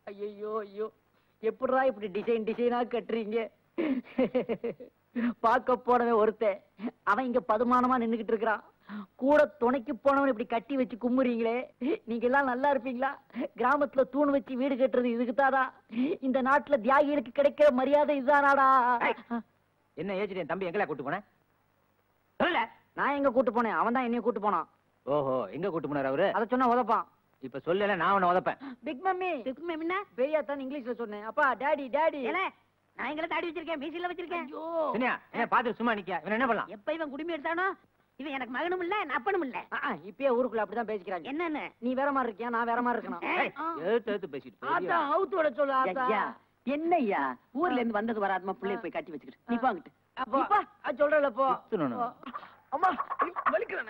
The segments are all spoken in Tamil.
ஐயோ ஐயோ எப்படிடா இப்படி டிசைன் டிசைனா கட்டுறீங்க பார்க்க போனவன் ஒருத்தன் அவன் இங்க பதுமானமா நின்னுகிட்டு இருக்கிறான் கூட துணைக்கு போனவன் இப்படி கட்டி வச்சு கும்புறீங்களே நீங்க எல்லாம் நல்லா இருப்பீங்களா கிராமத்துல தூண் வச்சு வீடு கட்டுறது இதுக்குதாடா இந்த நாட்டுல தியாகிகளுக்கு கிடைக்கிற மரியாதை இதுதானாடா என்ன ஏஜ் என் தம்பி எங்கல கூட்டு போனேன் சொல்லல நான் எங்க கூட்டு போனேன் அவன் தான் என்னைய கூட்டு போனான் ஓஹோ எங்க கூட்டு போனாரு அவரு அத சொன்னா உதப்பான் இப்ப சொல்லல நான் உன்னை உதப்பேன் பிக் மம்மி பிக் மம்மினா பெரியா தான் இங்கிலீஷ்ல சொன்னேன் அப்பா டாடி டாடி நான் எங்களை தாடி வச்சிருக்கேன் மீசில வச்சிருக்கேன் ஐயோ சனியா என்ன பாத்து சும்மா நிக்க இவன் என்ன பண்ணலாம் எப்ப இவன் குடுமி எடுத்தானோ இவன் எனக்கு மகனும் இல்ல அப்பனும் இல்ல ஆ, ஆ, இப்பயே ஊருக்குள்ள அப்படிதான் பேசிக்கிறாங்க என்னன்னு நீ வேற மாதிரி இருக்கியா நான் வேற மாதிரி இருக்கணும் ஏய், ஆ. எழுத்து எழுத்து பேசிட்டு ஆத்தா பெரிய ஆள். அவுத்து விட சொல்லு ஆத்தா ஐயா என்னய்யா ஊர்ல இருந்து வந்தது வராதமா பிள்ளைய போய் கட்டி வச்சுக்கிட்டு நீ போங்கிட்டு அப்போ ஆ, சொல்றேன்ல போ சுத்தணும். போ. அம்மா வலிக்கிறேன்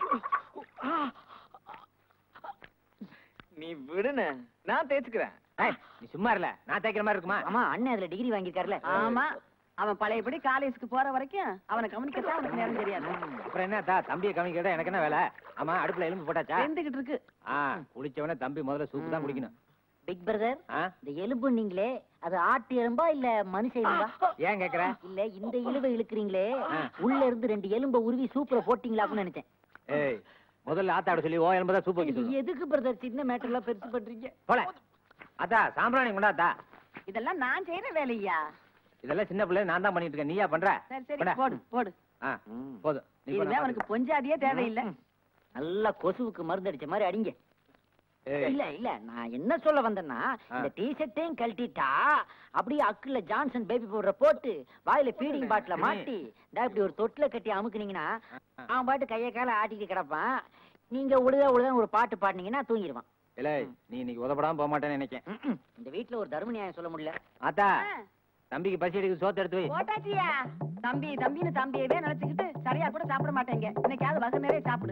நீ விடுன நான் தேய்ச்சுக்கிறேன் ஏய், நீ சும்மா இல்ல நான் தேய்க்கிற மாதிரி இருக்குமா ஆமா அண்ணன் அதுல டிகிரி வாங்கியிருக்காருல ஆமா அவன் பழையபடி காலேஜுக்கு போற வரைக்கும் அவனை கவனிக்கத்தான் அவனுக்கு நேரம் தெரியாது அப்புறம் என்ன தா தம்பியை கவனிக்கிறதா எனக்கு என்ன வேலை ஆமா அடுப்புல எலும்பு போட்டாச்சா வெந்துகிட்டு இருக்கு ஆ குளிச்சவனே தம்பி முதல்ல சூப்பு தான் குடிக்கணும் பிக் பிரதர் ஆ இந்த எலும்பு நீங்களே அது ஆட்டு எலும்பா இல்ல மனுஷ எலும்பா ஏன் கேக்குற இல்ல இந்த இழுவை இழுக்கிறீங்களே உள்ள இருந்து ரெண்டு எலும்ப உருவி சூப்பர போட்டீங்களான்னு நினைச்சேன் ஏய் முதல்ல ஆத்தாட சொல்லி ஓ எலும்பு தான் சூப்பு வைக்க சொல்லு எதுக்கு பிரதர் சின்ன மேட்டர் எல்லாம் பெருசு பண்றீங்க போல அத்தா சாம்பிராணி கொண்டாத்தா இதெல்லாம் நான் செய்யற வேலையா இதெல்லாம் சின்ன பிள்ளை நான் தான் பண்ணிட்டு இருக்கேன் நீயா பண்ற சரி சரி கொண்டா. போடு போடு ஆ போதும் நீ இனிமே பண்ண அவனுக்கு பொஞ்சாதியே தேவையில்லை நல்லா கொசுவுக்கு மருந்து அடிச்ச மாதிரி அடிங்க ஏய். இல்ல இல்ல நான் என்ன சொல்ல வந்தேன்னா இந்த டி ஷர்ட்டையும் கழட்டிட்டா அப்படியே அக்குல ஜான்சன் பேபி பவுடரை போட்டு வாயில ஃபீடிங் பாட்டில மாட்டி இந்த இப்படி ஒரு தொட்டில கட்டி அமுக்குனீங்கன்னா அவன் பாட்டு கைய கால ஆட்டிட்டு கிடப்பான் நீங்க உழுத உழுத ஒரு பாட்டு பாடினீங்கன்னா தூங்கிடுவான் இல்ல நீ இன்னைக்கு உதப்படாம போக மாட்டேன்னு நினைக்கேன் ம்ம். இந்த வீட்டுல ஒரு தர்ம நியாயம் சொல்ல முடியல ஆத்தா தம்பிக்கு பசி எடுக்க சோத்து எடுத்து வை போட்டாச்சியா தம்பி தம்பின்னு தம்பியவே நினைச்சுக்கிட்டு சரியா கூட சாப்பிட மாட்டேங்க இன்னைக்காவது வகை நிறைய சாப்பிடு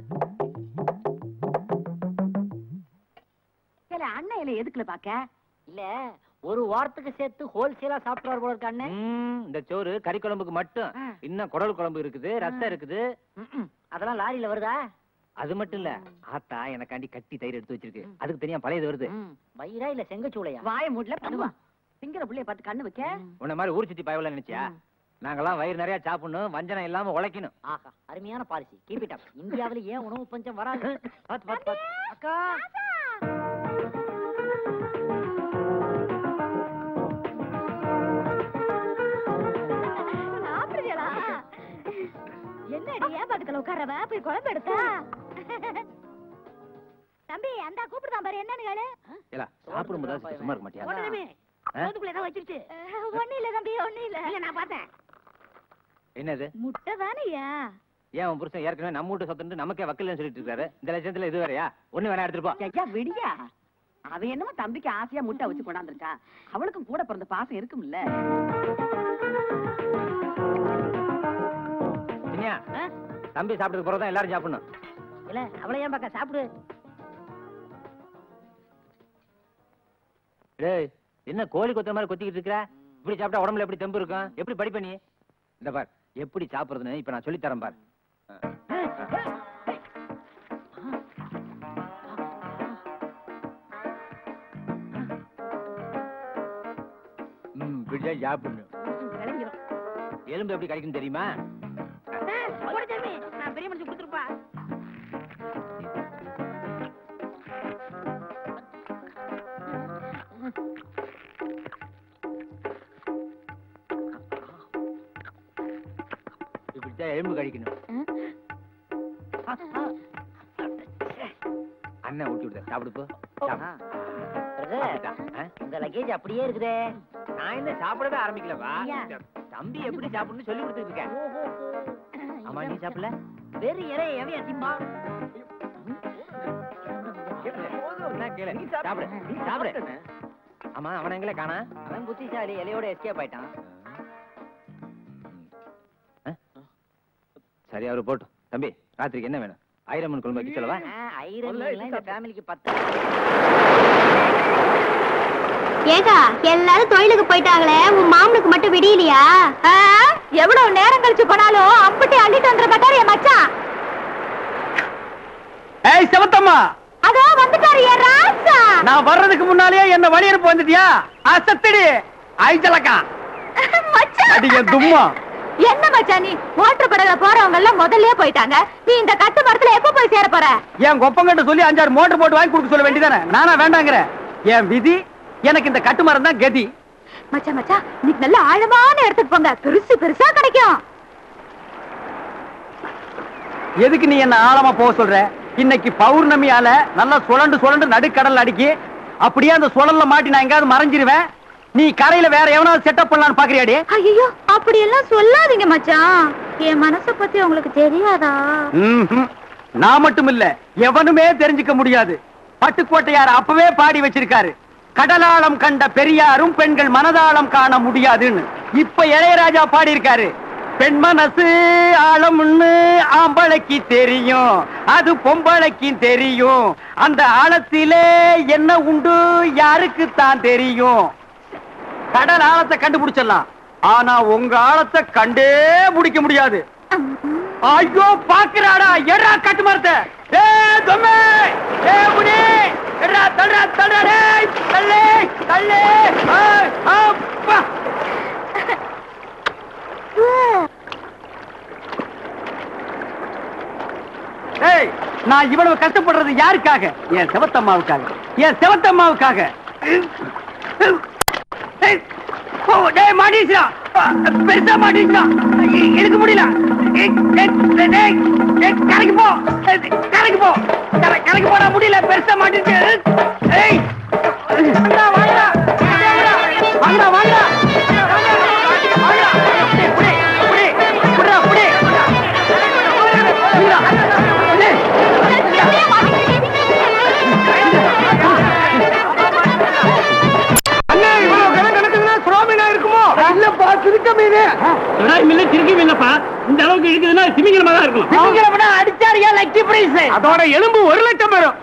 ஏல, அண்ணன் இலை எதுக்குல பாக்க இல்ல ஒரு வாரத்துக்கு சேர்த்து ஹோல்சேலா சாப்பிடுவார் போல இருக்க அண்ணன் ம், இந்த சோறு கறி குழம்புக்கு மட்டும் ஆ. இன்னும் குடல் குழம்பு இருக்குது ரசம் இருக்குது ம்ம். அதெல்லாம் லாரியில வருதா அது மட்டும் இல்ல ஆத்தா எனக்காண்டி கட்டி தயிர் எடுத்து வச்சிருக்கு அதுக்கு தனியா பழையது வருது ம். வயிறா இல்ல செங்கச்சூளையா வாய மூடல பண்ணுவா திங்கிற புள்ளைய பார்த்து கண்ணு வைக்க உன்ன மாதிரி ஊர் சுத்தி பயவல நினைச்சியா நாங்கெல்லாம் வயிறு நிறைய சாப்பிடணும் வஞ்சனம் இல்லாம உழைக்கணும் ஆஹா அருமையான பாலிசி கீப் இட் அப் இந்தியாவுல ஏன் உணவு பஞ்சம் வராது பாத்து, பாத்து, பாத்து. அக்கா சாப்பிடுறியலா என்னடி ஏன் பக்கத்துல உட்காரவ போய் குழம்பு எடுத்தா தம்பி அந்த கூப்பிடுதான் பாரு என்னன்னு கேளு இல்ல சாப்பிடும் போது சும்மா இருக்க மாட்டியா ஒண்ணுமே ஆ? சோத்துக்குள்ள ஏதோ வச்சிருச்சு ஒண்ணு இல்ல தம்பி ஒண்ணு இல்ல இல்ல நான் பார்த்தேன் என்னது முட்டை தானேயா ஏன் உன் புருஷன் ஏற்கனவே நம்ம வீட்டு சொத்துட்டு நமக்கே வக்கீல்னு சொல்லிட்டு இருக்காரு இந்த லட்சத்துல இது வேறயா ஒண்ணு வேணா எடுத்துட்டு போ ஐயா விடியா அவ என்னமோ தம்பிக்கு ஆசையா முட்டை வச்சு கொண்டாந்துருக்கா அவளுக்கும் கூட பிறந்த பாசம் இருக்கும்ல இனியா தம்பி சாப்பிட்டதுக்கு பிறகு தான் எல்லாரும் சாப்பிடணும் இல்ல அவளை ஏன் பாக்க சாப்பிடு டேய் என்ன கோழி கொத்துற மாதிரி கொத்திக்கிட்டு இருக்கிற இப்படி சாப்பிட்டா உடம்புல எப்படி தெம்பு இருக்கும் எப்படி படிப்ப நீ இந்த பார் எப்படி சாப்பிடுறதுன்னு இப்ப நான் சொல்லி தரேன் பார் ம் இப்படிதான் சாப்பிடணும் விளங்கிடும் எலும்பு எப்படி கிடைக்கும் தெரியுமா போடு தம்பி நான் பெரிய மனுஷன் கொடுத்துருப்பா இப்படித்தான் எலும்பு கழிக்கணும் அண்ணன் ஊட்டி விடுத சாப்பிடு போ சாப்பிடு. பிரதர் சாப்பிட்டுட்டான். ஆ? உங்க லக்கேஜ் அப்படியே இருக்குதே நான் என்ன சாப்பிடவே ஆரம்பிக்கலவா ஐயா. தம்பி எப்படி சாப்பிடணும்னு சொல்லி கொடுத்துட்டு இருக்கேன் ஆமா நீ சாப்பிடல வெறி இறைய எவையா சிம்பா என்ன கேளு சாப்பிடு நீ சாப்பிடு ஆமா அவன எங்களே காணா அவன் புத்திசாலி இலையோட எஸ்கேப் ஆயிட்டான் சரி அவரு போட்டும் தம்பி ராத்திரிக்கு என்ன வேணும் ஆயிரம் குழம்பு வைக்க சொல்லவா ஆ, ஐரன் மீன்லாம் இந்த ஃபேமிலிக்கு பத்து ஏகா எல்லாரும் தொழிலுக்கு போயிட்டாங்களே உன் மாமனுக்கு மட்டும் விடியலையா எவ்வளவு நேரம் கழிச்சு போனாலும் அம்புட்டி அள்ளிட்டு வந்துட மாட்டாரு என் மச்சான் ஏய் செவத்தம்மா அதோ வந்துட்டாரு என் ராசா நான் வர்றதுக்கு முன்னாலேயே என்ன வழி அனுப்ப வந்துட்டியா அசத்தடி ஐச்சலக்கா மச்சான் அடிங்க தும்மா என்ன மச்சான் நீ மோட்டர் படகுல போறவங்க எல்லாம் முதல்லயே போயிட்டாங்க நீ இந்த கட்டு மரத்துல எப்ப போய் சேர போற என் கொப்பங்கிட்ட சொல்லி அஞ்சாறு மோட்டர் போட்டு வாங்கி கொடுக்க சொல்ல வேண்டியதானே நானா வேண்டாங்கிற என் விதி எனக்கு இந்த கட்டுமரம் தான் கதி மச்சான் மச்சான் இன்னைக்கு நல்ல ஆழமான இடத்துக்கு போங்க பெருசு பெருசா கிடைக்கும் எதுக்கு நீ என்ன ஆழமா போக சொல்ற இன்னைக்கு பௌர்ணமியால நல்லா சுழண்டு சுழண்டு நடுக்கடல் அடிக்கி அப்படியே அந்த சுழல்ல மாட்டி நான் எங்கேயாவது மறைஞ்சிருவேன் நீ கரையில வேற எவனாவது செட்டப் பண்ணலாம்னு பாக்குறியாடி ஐயோ அப்படி எல்லாம் சொல்லாதீங்க மச்சான் என் மனச பத்தி உங்களுக்கு தெரியாதா ம்ஹும். நான் மட்டும் இல்ல எவனுமே தெரிஞ்சுக்க முடியாது பட்டுக்கோட்டையார் அப்பவே பாடி வச்சிருக்காரு கடலாளம் கண்ட பெரியாரும் பெண்கள் மனதாளம் காண முடியாதுன்னு இப்ப இளையராஜா பாடி இருக்காரு பெண் மனசு ஆழம்னு ஆம்பளைக்கு தெரியும் அது பொம்பளைக்கு தெரியும் அந்த ஆழத்திலே என்ன உண்டு யாருக்கு தான் தெரியும் கடல் ஆழத்தை கண்டுபிடிச்சிடலாம் ஆனா உங்க ஆழத்தை கண்டே முடிக்க முடியாது ஐயோ பாக்குறாடா எடா கட்டு மரத்தை ஏ தொம்மே ஏ முனி எடா தள்ளுடா தள்ளுடா டேய் தள்ளு தள்ளு ஏய், அப்பா ஏய் நான் இவ்வளவு கஷ்டப்படுறது யாருக்காக என் செவத்தம்மாவுக்காக என் செவத்தம்மாவுக்காக ஏய், ஓ, டேய் மாட்டீச்சா பெருசா மாட்டீச்சா எடுக்க முடியல ஏய், ஏய், டேய், ஏய், கரைக்கு போ ஏய், கரைக்கு போ கரை- கரைக்கு போடா முடியல பெருசா மாட்டீச்சு ஏய் வாங்கடா, வாங்கடா. வாங்கடா, வாங்கடா. வாங்கடா. புடி, புடி, புடி. புடிடா, புடி. புடிடா. டேய். அண்ணே, இவ்வளவு கணக்கு நடக்குதுன்னா சுறா மீனா இருக்குமோ? இல்லப்பா, திருக்க மீனு. திமிங்கலம்னா அடிச்சாரியா லக்கி பிரைஸ். அதோட எலும்பு ஒரு லட்சம் பெறும்.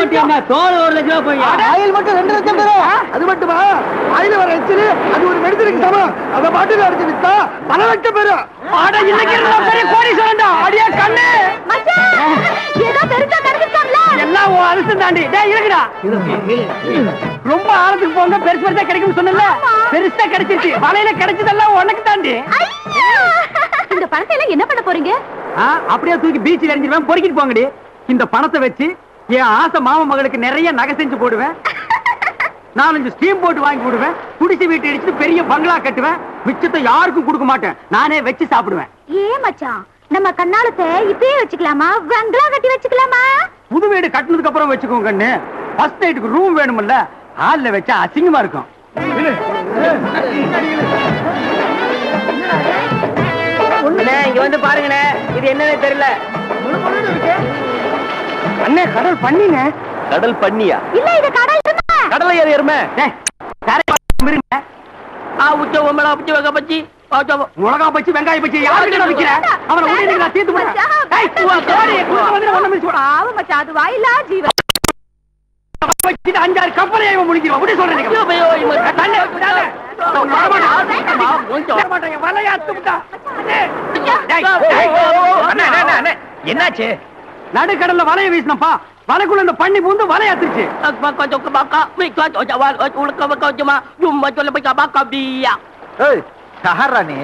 ஆயில் மட்டும் ரெண்டு லட்சம் பெறும். அது மட்டுமா? ஆயில வர எச்சிலு, அது ஒரு மெடிசனுக்கு சமம். அதை பாட்டுல அடிச்சு வித்தா பல லட்சம் பெறும். அட, இன்னைக்கு இருந்தா பெரிய கோடீஸ்வரன்டா. அடியே கண்ணு. மச்சான் ஏதோ பெருசா கிடைச்சிட்டாங்களா எல்லாம் உன் அதிர்ஷ்டம் தாண்டி. டேய், இருக்குடா. ரொம்ப ஆழத்துக்கு போங்க பெருசு பெருசா கிடைக்கும்னு சொன்னல பெருசா கிடைச்சிருச்சு வலையில கிடைச்சதெல்லாம் உனக்கு தாண்டி இந்த பணத்தை எல்லாம் என்ன பண்ண போறீங்க ஆ, அப்படியே தூக்கி பீச்சில் எறிஞ்சிருவேன் பொறுக்கிட்டு போங்கடி இந்த பணத்தை வச்சு என் ஆசை மாமா மகளுக்கு நிறைய நகை செஞ்சு போடுவேன் நாலஞ்சு ஸ்டீம் போட்டு வாங்கி போடுவேன் குடிசை வீட்டு அடிச்சுட்டு பெரிய பங்களா கட்டுவேன் மிச்சத்தை யாருக்கும் கொடுக்க மாட்டேன் நானே வச்சு சாப்பிடுவேன் ஏ மச்சான் நம்ம கண்ணாலத்தை இப்பயே வச்சுக்கலாமா பங்களா கட்டி வச்சுக்கலாமா புது வீடு கட்டினதுக்கு அப்புறம் வச்சுக்கோங்க கண்ணு ஃபர்ஸ்ட் நைட்டுக்கு ரூம் வேணும்ல ஹால்ல வச்சா அசிங்கமா இருக்கும் இங்க வந்து பாருங்கண்ணே இது என்னன்னு தெரியல அண்ணே கடல் பண்ணிங்க கடல் பண்ணியா இல்ல இது கடல் இருந்தா கடலை ஏறி எருமை மிளகா பச்சி வெங்காயம் பச்சி யாருக்கு விக்கிற அவனை உடனே நான் தீர்த்து போடுறேன் ஏய், உன் கோழியை கூட்டு வந்து ஒண்ணு மிதிச்சு போடா. பாவம் மச்சான் அது வாயிலா ஜீவன் வச்சுட்டு அஞ்சாறு கப்பலை இவன் முடிக்கிறோம் அப்படி சொல்றேன் தண்ணி, தண்ணி. அவன் வரமாட்டான். வரமாட்டான். என் வலையை அறுத்து விட்டான். டேய், டேய். என்னாச்சு நடுக்கடல்ல வலைய வீசினப்பா வலைக்குள்ள இந்த பண்ணி பூந்து வலைய அத்துச்சு சஹரானே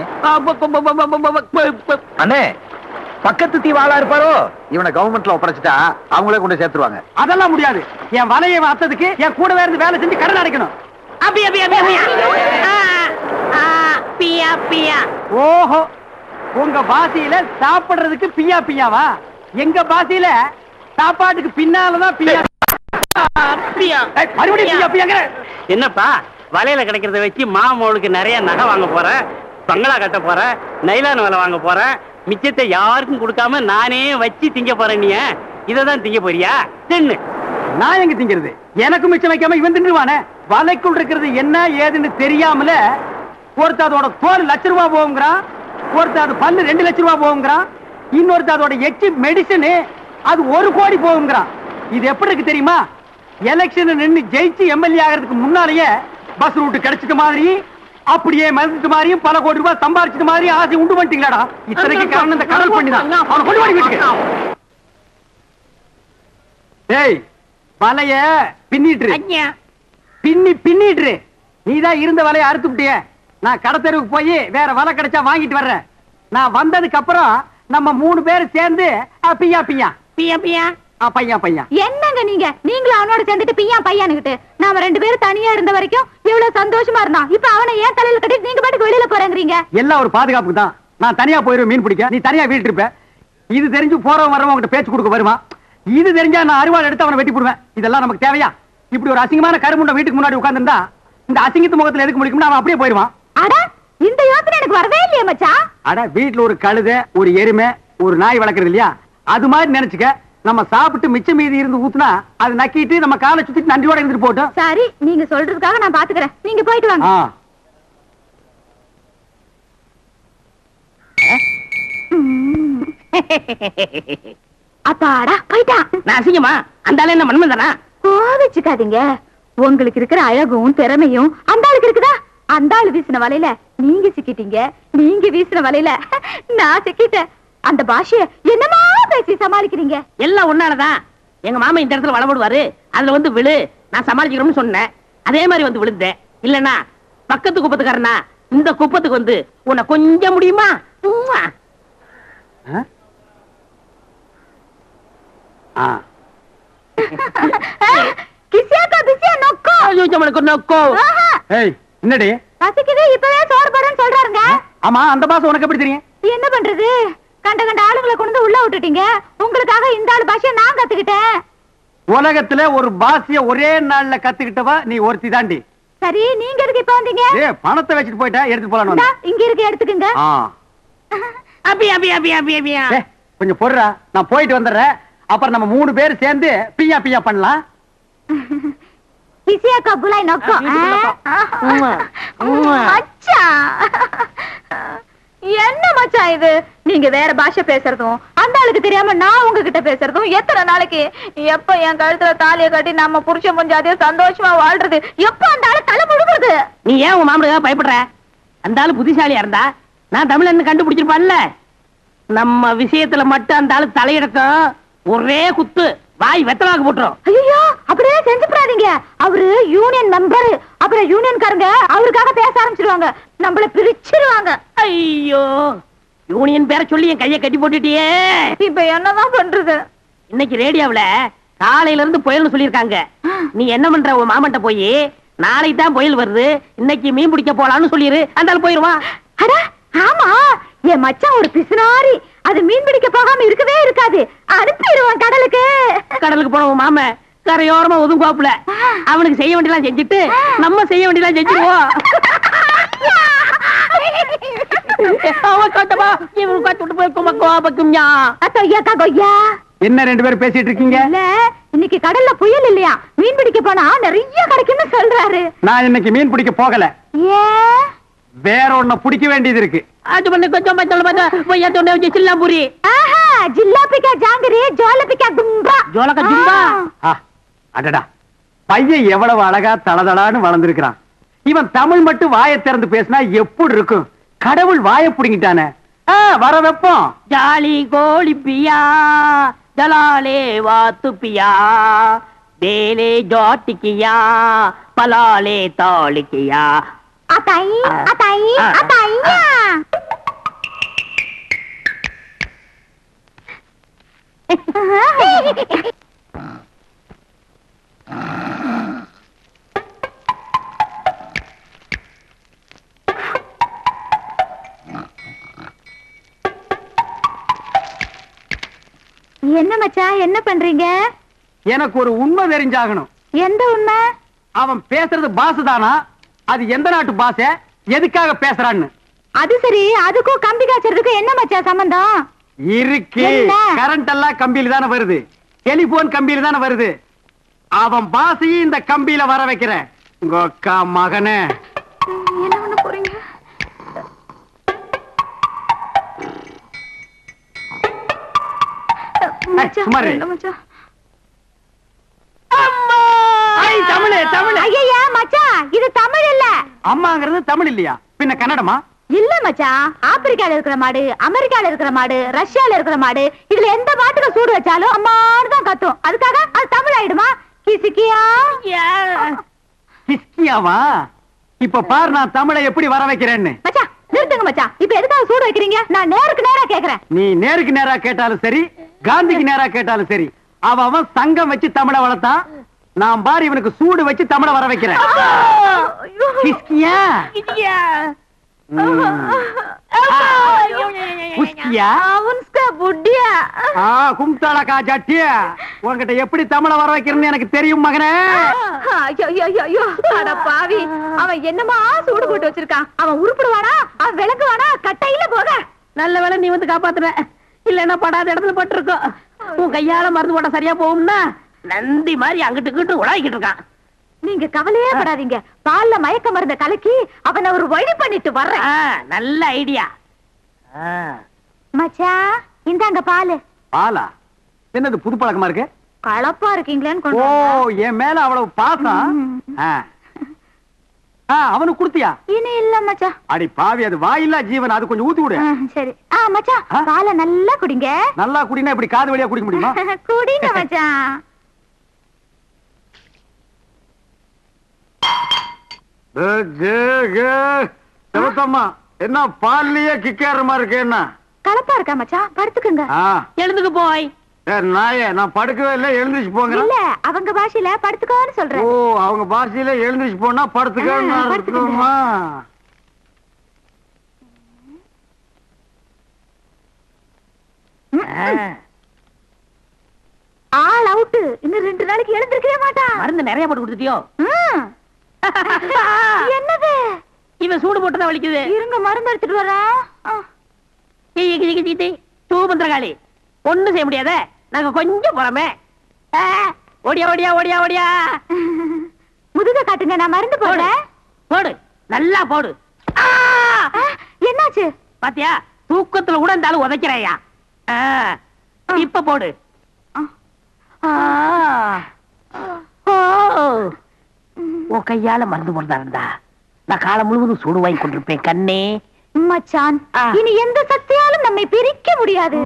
அண்ணே பக்கத்து தீவாளா இருப்பாரோ இவனை கவர்மெண்ட்ல ஒப்படைச்சிட்டா அவங்களே கொண்டு சேர்த்துருவாங்க அதெல்லாம் முடியாது என் வலையை அத்ததுக்கு என் கூடவே இருந்து வேலை செஞ்சு கடன் அடைக்கணும் அப்பி அப்பி அப்பி அப்பி ஆ, ஆ, பியா பியா ஓஹோ உங்க பாஷையில சாப்பிடுறதுக்கு பியா பியாவா எங்க பாஷையில சாப்பாட்டுக்கு பின்னாலதான் பியா பியா ஏய், மறுபடியும் பியா பியாங்கிற என்னப்பா வலையில கிடைக்கிறத வச்சு மாமோளுக்கு நிறைய நகை வாங்க போறேன் பங்களா கட்ட போறேன் நைலான் வேலை வாங்க போறேன் மிச்சத்தை யாருக்கும் கொடுக்காம நானே வச்சு திங்க போறேன் நீ இதை தான் திங்க போறியா தின்னு நான் எங்க திங்கிறது எனக்கு மிச்சம் வைக்காம இவன் தின்றுவானே வலைக்குள் இருக்கிறது என்ன ஏதுன்னு தெரியாமல ஒருத்தர் அதோட தோல் லட்ச ரூபா போகுங்கிறான் ஒருத்தர் அது பல்லு ரெண்டு லட்ச ரூபா போகுங்கிறான் இன்னொருத்தர் அதோட எச்சி மெடிசனு அது ஒரு கோடி போகுங்கிறான் இது எப்படி இருக்கு தெரியுமா எலெக்ஷன் நின்னு ஜெயிச்சு எம்எல்ஏ ஆகிறதுக்கு முன்னாலேயே பஸ் ரூட் கிடைச்சிட்ட மாதிரி அப்படியே மறந்துட்டு மாதிரியும் பல கோடி ரூபாய் சம்பாரிச்சிட்ட மாதிரி ஆசை உண்டு பண்ணிட்டீங்களாடா இத்தனைக்கு காரணம் இந்த கடல் பண்ணி தான் அவனை கொண்டு வாடி வீட்டுக்கு டேய் வலைய பின்னிட்டு ஐயா பின்னி பின்னிட்டு நீதான் இருந்த வலைய அறுத்து விட்டிய நான் கடத்தெருவுக்கு போய் வேற வலை கிடைச்சா வாங்கிட்டு வர்றேன் நான் வந்ததுக்கு அப்புறம் நம்ம மூணு பேரும் சேர்ந்து அ, பிய்யா பிய்யா பியா பியா ஆ, பையா பையா என்னங்க நீங்க நீங்களும் அவனோட சேர்ந்துட்டு பிய்யா பையானுகிட்டு நாம ரெண்டு பேரும் தனியா இருந்த வரைக்கும் எவ்வளவு சந்தோஷமா இருந்தான் இப்ப அவனை ஏன் தலையில கட்டிட்டு நீங்க பாட்டுக்கு வெளியில போறேங்கிறீங்க எல்லாம் ஒரு பாதுகாப்புக்கு தான் நான் தனியா போயிருவேன் மீன் பிடிக்க நீ தனியா வீட்டு இருப்ப இது தெரிஞ்சு போறவன் வரவன் உங்ககிட்ட பேச்சு கொடுக்க வருவான் இது தெரிஞ்சா நான் அருவாள் எடுத்து அவனை வெட்டி போடுவேன் இதெல்லாம் நமக்கு தேவையா இப்படி ஒரு அசிங்கமான கருமுண்ட வீட்டுக்கு முன்னாடி உட்கார்ந்திருந்தா இந்த அசிங்கத்து முகத்துல எதுக்கு முடிக்கும்னு அவன் அப்படியே போயிருவான் அட இந்த யோசனை எனக்கு வரவே இல்லையே மச்சான் அட வீட்டுல ஒரு கழுதை ஒரு எருமை ஒரு நாய் வளர்க்கறது இல்லையா அது மாதிரி நினைச்சுக்க நம்ம சாப்பிட்டு மிச்சம் மீதி இருந்து ஊத்துனா அது நக்கிட்டு நம்ம காலை சுத்திட்டு நன்றியோட இருந்துட்டு போட்டோம் சரி நீங்க சொல்றதுக்காக நான் பாத்துக்கிறேன் நீங்க போயிட்டு வாங்க ஆ அப்பாடா போயிட்டான் நான் அசிங்கமா அந்த ஆளு என்ன மன்மதனா கோவிச்சுக்காதீங்க உங்களுக்கு இருக்கிற அழகும் திறமையும் அந்த ஆளுக்கு இருக்குதா அந்த ஆளு வீசின வலையில நீங்க சிக்கிட்டீங்க நீங்க வீசின வலையில நான் சிக்கிட்டேன் அந்த பாஷைய என்னமா பேசி சமாளிக்கிறீங்க எல்லாம் ஒன்னாலதான் எங்க மாமா இந்த இடத்துல வளபடுவாரு அதுல வந்து விழு நான் சமாளிக்கிறோம்னு சொன்னேன் அதே மாதிரி வந்து விழுந்தேன் இல்லனா பக்கத்து குப்பத்துக்காரனா இந்த குப்பத்துக்கு வந்து உன்னை கொஞ்சம் முடியுமா உம்மா. ஆ? ஆ கிசியாக்கா பிசியா நொக்கோ ஐயோ, நம்மளுக்கு நோக்கோ ஆஹா, ஏய் என்னடி பசிக்குது இப்பவே சோறு போடுறேன்னு சொல்றாருங்க ஆமா அந்த பாசம் உனக்கு எப்படி தெரியும் என்ன பண்றது கண்ட கண்ட ஆளுங்களை கொண்டு வந்து உள்ள விட்டுட்டீங்க உங்களுக்காக இந்த ஆளு பாஷைய நான் கத்துக்கிட்டேன் உலகத்துல ஒரு பாசிய ஒரே நாள்ல கத்துக்கிட்டவா நீ ஒருத்தி தாண்டி சரி நீங்க எதுக்கு இப்ப வந்தீங்க ஏ பணத்தை வச்சுட்டு போயிட்டா எடுத்து போலான்னு இந்தா, வந்தேன். இங்க இருக்கு எடுத்துக்கங்க ஆ அபி அபி அபி அபி அபியா ஏ கொஞ்சம் பொறுடா நான் போயிட்டு வந்துடுறேன் அப்புறம் நம்ம மூணு பேர் சேர்ந்து பியா பியா பண்ணலாம் கிசியாக்கா புலாய் நொக்கோ ஆ, இது நொக்கோ. உம்மா, உம்மா. மச்சான் என்ன மச்சான் இது நீங்க வேற பாஷை பேசுறதும் அந்த ஆளுக்கு தெரியாம நான் உங்ககிட்ட பேசுறதும் எத்தனை நாளைக்கு எப்ப என் கழுத்துல தாலிய கட்டி நம்ம புருஷன் முஞ்சாதே சந்தோஷமா வாழ்றது எப்ப அந்த ஆளு தலை முழுகுறது நீ ஏன் உன் மாமனுக்காக பயப்படுற அந்த ஆளு புத்திசாலியா இருந்தா நான் தமிழன் கண்டுபிடிச்சிருப்பான்ல நம்ம விஷயத்துல மட்டும் அந்த ஆளு தலையிடட்டும் ஒரே குத்து வாய் வெத்தலாக்கு போட்டுரும் ஐயோ அப்படியே செஞ்சுப்படாதீங்க அவரு யூனியன் மெம்பர் அப்புறம் யூனியன்காரங்க அவருக்காக பேச ஆரம்பிச்சிருவாங்க நம்மள பிரிச்சிருவாங்க ஐயோ யூனியன் பேரை சொல்லி என் கையை கட்டி போட்டுட்டியே இப்ப என்னதான் பண்றது இன்னைக்கு ரேடியோவுல காலையில இருந்து புயல்னு சொல்லியிருக்காங்க நீ என்ன பண்ற உன் மாமன்ட்ட போய் நாளைக்கு தான் புயல் வருது இன்னைக்கு மீன் பிடிக்க போலான்னு சொல்லிரு அந்த ஆள் போயிருவான் அட ஆமா என் மச்சான் ஒரு பிசுனாரி அது மீன் பிடிக்க போகாம இருக்கவே இருக்காது அனுப்பிடுவான் கடலுக்கு கடலுக்கு போன உன் மாமன் கரையோரமா ஒதுங்குவாப்புல அவனுக்கு செய்ய வேண்டியலாம் செஞ்சுட்டு நம்ம செய்ய வேண்டியலாம் செஞ்சுருவோம் அவன் கட்டமா இவன் கட்டு விட்டு போய் கும கோபக்கும் கொய்யாக்கா கொய்யா என்ன ரெண்டு பேரும் பேசிட்டு இருக்கீங்க இல்ல இன்னைக்கு கடல்ல புயல் இல்லையா மீன் பிடிக்க போனா நிறைய கிடைக்கும்னு சொல்றாரு நான் இன்னைக்கு மீன் பிடிக்க போகல ஏன் வேற ஒண்ண பிடிக்க வேண்டியது இருக்கு அது பண்ணி கொஞ்சம் பத்தல பத்த பொய்யா தொண்டை வச்சு சில்லாம்பூரி ஆஹா ஜில்லாபிக்கா ஜாங்கிரி ஜோலபிக்கா தும்பா ஜோலக்கா தும்பா? ஆ, அடடா பையன் எவ்வளவு அழகா தளதளான்னு வளர்ந்திருக்கிறான் இவன் தமிழ் மட்டும் வாயை திறந்து பேசினா எப்படி இருக்கும் கடவுள் வாயை புடுங்கிட்டானே ஆ, வர வைப்போம் ஜாலி கோழி பியா ஜலாலே வாத்து பியா தேலே ஜாட்டிக்கியா பலாலே தாளிக்கியா அத்தை அத்தை ஆ. அத்தையா என்ன மச்சான் என்ன பண்றீங்க எனக்கு ஒரு உண்மை தெரிஞ்சாகணும் எந்த உண்மை அவன் பேசுறது பாசு தானா அது எந்த நாட்டு பாச எதுக்காக பேசுறான்னு அது சரி அதுக்கும் கம்பி காய்ச்சறதுக்கும் என்ன மச்சான் சம்பந்தம் இருக்கு என்ன? கரண்ட் எல்லாம் கம்பியில தானே வருது டெலிபோன் கம்பியில தானே வருது அவன் பாசையும் இந்த கம்பியில வர வைக்கிறேன் உங்க அக்கா மகனே என்ன பண்ண போறீங்க மச்சான், சும்மா இரு. என்ன மச்சான்? ஐ, தமிழு தமிழ் ஐயையா, மச்சான் இது தமிழ் இல்ல அம்மாங்கிறது தமிழ் இல்லையா பின்ன கன்னடமா இல்ல மச்சான் ஆப்பிரிக்கால இருக்கிற மாடு அமெரிக்கால இருக்கிற மாடு ரஷ்யால இருக்கிற மாடு இதுல எந்த மாட்டுக்கு சூடு வச்சாலும் அம்மான்னு தான் கத்தும் அதுக்காக அது தமிழ் ஆயிடுமா கிசுக்கியா கிஸ்கியாவா இப்ப பாரு நான் தமிழை எப்படி வர வைக்கிறேன்னு மச்சான் நிறுத்துங்க மச்சான் இப்ப எதுக்காக சூடு வைக்கிறீங்க நான் நேருக்கு நேரா கேக்குறேன் நீ நேருக்கு நேரா கேட்டாலும் சரி காந்திக்கு நேரா கேட்டாலும் சரி அவ அவன் சங்கம் வச்சு தமிழை வளர்த்தான் நான் பாரு இவனுக்கு சூடு வச்சு தமிழை வர வைக்கிறேன் கிஸ்கியா ம். புஸ்கியா அவன்ஸ்கா புட்டியா ஆ கும்தாளக்கா ஜட்டியா உன்கிட்ட எப்படி தமிழை வர வைக்கிறேன்னு எனக்கு தெரியும் மகனே ஐயோ ஐயோ, ஐயோ ஐயோ அட பாவி அவன் என்னமா சூடு போட்டு வச்சிருக்கான் அவன் உருப்பிடுவானா அவன் விளக்குவானா கட்டையில போக நல்ல வேளை நீ வந்து காப்பாத்துன இல்லன்னா படாத இடத்துல பட்டிருக்கோம் உன் கையால மருந்து போட்ட சரியா போகும்னா நந்தி மாதிரி அங்கிட்டு இங்கிட்டு உலாக்கிட்டு இருக்கான் நீங்க கவலையே படாதீங்க பால்ல மயக்க மருந்த கலக்கி அவனை ஒரு வழி பண்ணிட்டு வர்றேன் ஆ, நல்ல ஐடியா மச்சான் இந்தாங்க பாலு பாலா என்னது புது பழக்கமா இருக்கு கலப்பா இருக்கீங்களேன்னு ஓ கொண்டு வந்தேன். என் மேல அவ்வளவு பாசம் ஆ. ஆ, அவனுக்கு குடுத்தியா இனி இல்ல மச்சான் அடி பாவி அது வாயில்லா ஜீவன் அது கொஞ்சம் ஊத்தி விடு ஆ, சரி ஆ மச்சான் ஆ? பாலை நல்லா குடிங்க நல்லா குடினா இப்படி காது வழியா குடிக்க முடியுமா குடிங்க மச்சான் செவத்தம்மா என்ன பால்லயே கிக்கேற மாதிரி இருக்கு என்ன கலப்பா இருக்கா மச்சான் படுத்துக்குங்க ஆ, எழுந்துக்கு போய் ஏ, நாயே நான் படுக்கவே இல்லை எழுந்திருச்சு போங்க இல்ல அவங்க பாஷையில படுத்துக்கோன்னு ஓ சொல்றேன் அவங்க பாஷையில எழுந்திருச்சு போனா படுத்துக்கன்னு ஆ, படுத்துக்கங்க. அர்த்தமா? ஆள் அவுட்டு இன்னும் ரெண்டு நாளைக்கு எழுந்திருக்கவே மாட்டான் மருந்து நிறைய போட்டு கொடுத்துட்டியோ ம். என்னது இவன் சூடு போட்டு தான் வலிக்குது இருங்க மருந்து எடுத்துட்டு வரேன் ஆ. கிழி, கிழி, கிழி, கிழி. தூபந்திரகாளி ஒண்ணும் செய்ய முடியாத நாங்க கொஞ்சம் போறோமே ஆ, ஓடியா ஓடியா ஓடியா ஓடியா முதுக காட்டுங்க நான் மருந்து போடு போடுறேன் போடு நல்லா போடு ஆ! ஆ, என்னாச்சு பாத்தியா தூக்கத்துல கூட இந்த ஆளு உதைக்கிறாயா ஆ, இப்ப போடு ஆ. ஆ. ஓ உன் கையால மருந்து போடுறதா இருந்தா நான் காலம் முழுவதும் சூடு வாங்கி கொண்டிருப்பேன் கண்ணே மச்சான் ஆ. இனி எந்த சக்தியாலும் நம்மை பிரிக்க முடியாது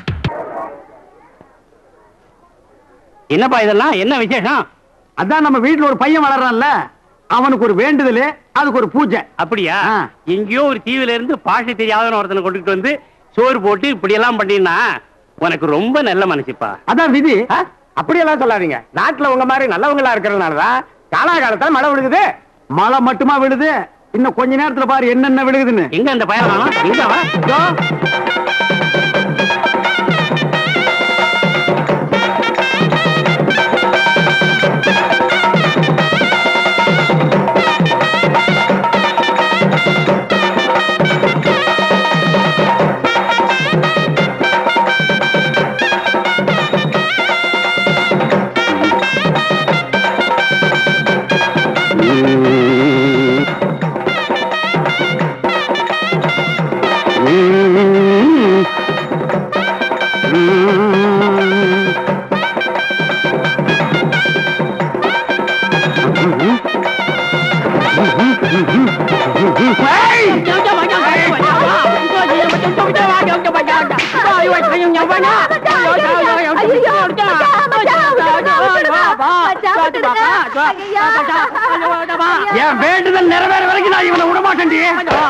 என்னப்பா இதெல்லாம் என்ன விசேஷம் அதான் நம்ம வீட்டுல ஒரு பையன் வளர்றான்ல அவனுக்கு ஒரு வேண்டுதல் அதுக்கு ஒரு பூஜை அப்படியா ஆ. எங்கேயோ ஒரு தீவுல இருந்து பாஷை தெரியாதவன ஒருத்தனை கொண்டுட்டு வந்து சோறு போட்டு இப்படி எல்லாம் பண்ணினா உனக்கு ரொம்ப நல்ல மனசுப்பா அதான் விதி அப்படியெல்லாம் சொல்லாதீங்க நாட்டுல உங்க மாதிரி நல்லவங்களா இருக்கிறதுனாலதான் காலாகாலத்துல மழை விழுகுது மழை மட்டுமா விழுது இன்னும் கொஞ்ச நேரத்துல பாரு என்னென்ன விழுகுதுன்னு எங்க அந்த பயணம் எங்க வா இதோ. என் வேண்டுதல் நிறைவேற வரைக்கும் நான் இவனை விட மாட்டேன்டி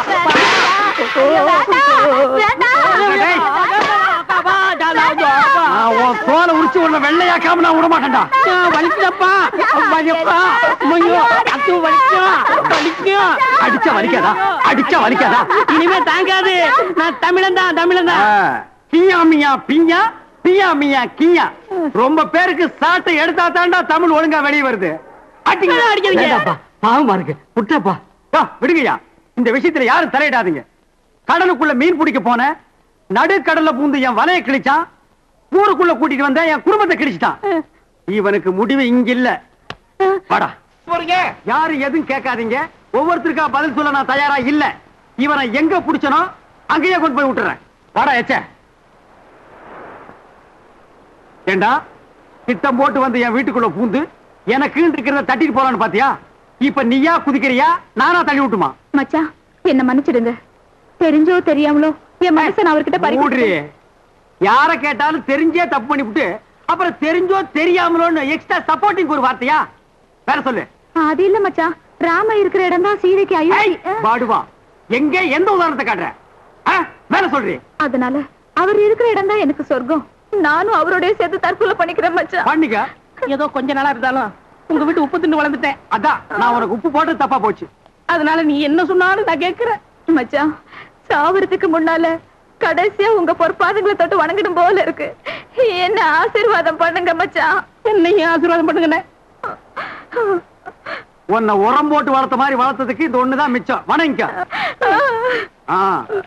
நான் உன் தோலை உரிச்சு உன்னை வெள்ளையாக்காம நான் விட மாட்டேன்டா வலிக்குதப்பா வலிப்பா ஐயோ அத்து வலிக்கும் வலிக்கும் அடிச்சா வலிக்காதா அடிச்சா வலிக்காதா இனிமே தாங்காது நான் தமிழன் தான் தமிழன் தான் கியா மியா பியா பியா மியா கியா ரொம்ப பேருக்கு சாட்டை எடுத்தா தாண்டா தமிழ் ஒழுங்கா வெளிய வருது அடிங்க அடிக்காதீங்க. வேண்டாப்பா, பாவமா இருக்கு விட்டப்பா வா விடுங்கய்யா இந்த விஷயத்துல யாரும் தலையிடாதீங்க கடலுக்குள்ள மீன் பிடிக்க போன நடுக்கடல்ல பூந்து என் வலைய கிழிச்சான் ஊருக்குள்ள கூட்டிட்டு வந்த என் குடும்பத்தை கிழிச்சிட்டான் இவனுக்கு முடிவு இங்க இல்ல வாடா யாரும் எதுவும் கேட்காதீங்க ஒவ்வொருத்தருக்கா பதில் சொல்ல நான் தயாரா இல்ல இவனை எங்க புடிச்சனோ அங்கேயே கொண்டு போய் விட்டுறேன் வாடா எச்ச ஏண்டா திட்டம் போட்டு வந்து என் வீட்டுக்குள்ள பூந்து எனக்கு இருக்கிறத தட்டிட்டு போறான்னு பாத்தியா இப்ப நீயா குதிக்கிறியா நானா தள்ளி விட்டுமா மச்சான் என்ன மன்னிச்சிடுங்க தெரிஞ்சோ தெரியாமலோ என் மனசை நான் அவர்கிட்ட மூடுறி. பறிக்க யார கேட்டாலும் தெரிஞ்சே தப்பு பண்ணிவிட்டு அப்புறம் தெரிஞ்சோ தெரியாமலோன்னு எக்ஸ்ட்ரா சப்போர்ட்டிங் ஒரு வார்த்தையா வேற சொல்லு அது இல்ல மச்சான் ராம இருக்கிற இடம் தான் சீதைக்கு ஏய், அயோத்தி பாடுவா எங்க எந்த உதாரணத்தை காட்டுற ஆ, வேற சொல்றீ அதனால அவர் இருக்கிற இடம் தான் எனக்கு சொர்க்கம் நானும் அவரோடய சேர்த்து தற்கொலை பண்ணிக்கிறேன் மச்சான் பண்ணிக்க ஏதோ கொஞ்ச நாளா இருந்தாலும் உங்க வீட்டு உப்பு தின்னு வளர்ந்துட்டேன் அதான் நான் உனக்கு உப்பு போட்டு தப்பா போச்சு அதனால நீ என்ன சொன்னாலும் நான் கேட்கிறேன் மச்சான் சாவறதுக்கு முன்னால கடைசியா உங்க பொற்பாதங்களை தொட்டு வணங்கிடும் போல இருக்கு என்ன ஆசீர்வாதம் பண்ணுங்க மச்சான் என்னையும் ஆசீர்வாதம் பண்ணுங்கண்ணே உன்னை உரம் போட்டு வளர்த்த மாதிரி வளர்த்ததுக்கு இது ஒண்ணுதான் மிச்சம் வணங்கிக்க ஆ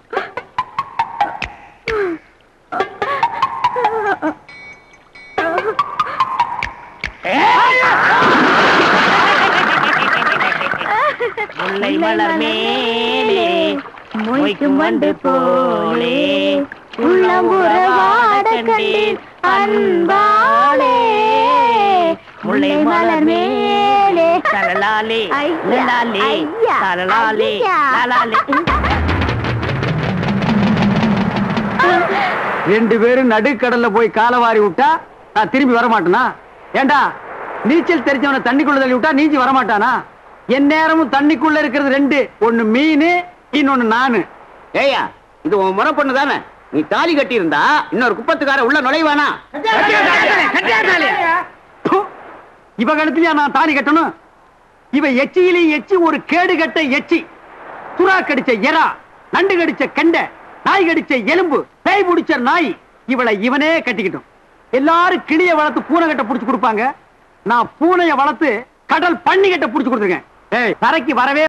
முல்லை மலர் மேலே மொய்க்கும் வண்டு போலே உள்ளம் உறவாட கண்டேன் அன்பாலே முல்லை மலர் மேலே தலலாலே ஐயா, லலாலே ஐயா, தலலாலே ஐயா. லலாலே ரெண்டு பேரும் நடுக்கடல்ல போய் காலவாரி விட்டா நான் திரும்பி வர மாட்டேனா ஏண்டா நீச்சல் தெரிஞ்சவனை தண்ணிக்குள்ள தள்ளி விட்டா நீஞ்சி வர மாட்டானா என் நேரமும் தண்ணிக்குள்ள இருக்கிறது ரெண்டு ஒண்ணு மீன் இன்னொன்னு நானு ஏயா இது உன் முறை பொண்ணு தானே நீ தாலி கட்டி இருந்தா இன்னொரு குப்பத்துக்கார உள்ள நுழைவானா ப்பு! இவ கழுத்திலயா நான் தாலி கட்டணும் இவ எச்சியிலே எச்சி ஒரு கேடு கட்ட எச்சி சுறா கடிச்ச எறா நண்டு கடிச்ச கெண்டை நாய் கடிச்ச எலும்பு பேய் புடிச்ச நாய் இவளை இவனே கட்டிக்கிட்டோம் எல்லாரும் கிளிய வளர்த்து பூனை கட்ட புடிச்சு கொடுப்பாங்க நான் பூனைய வளர்த்து கடல் பண்ணி கட்ட புடிச்சு கொடுத்துருக்கேன் ஏய் தரைக்கு வரவே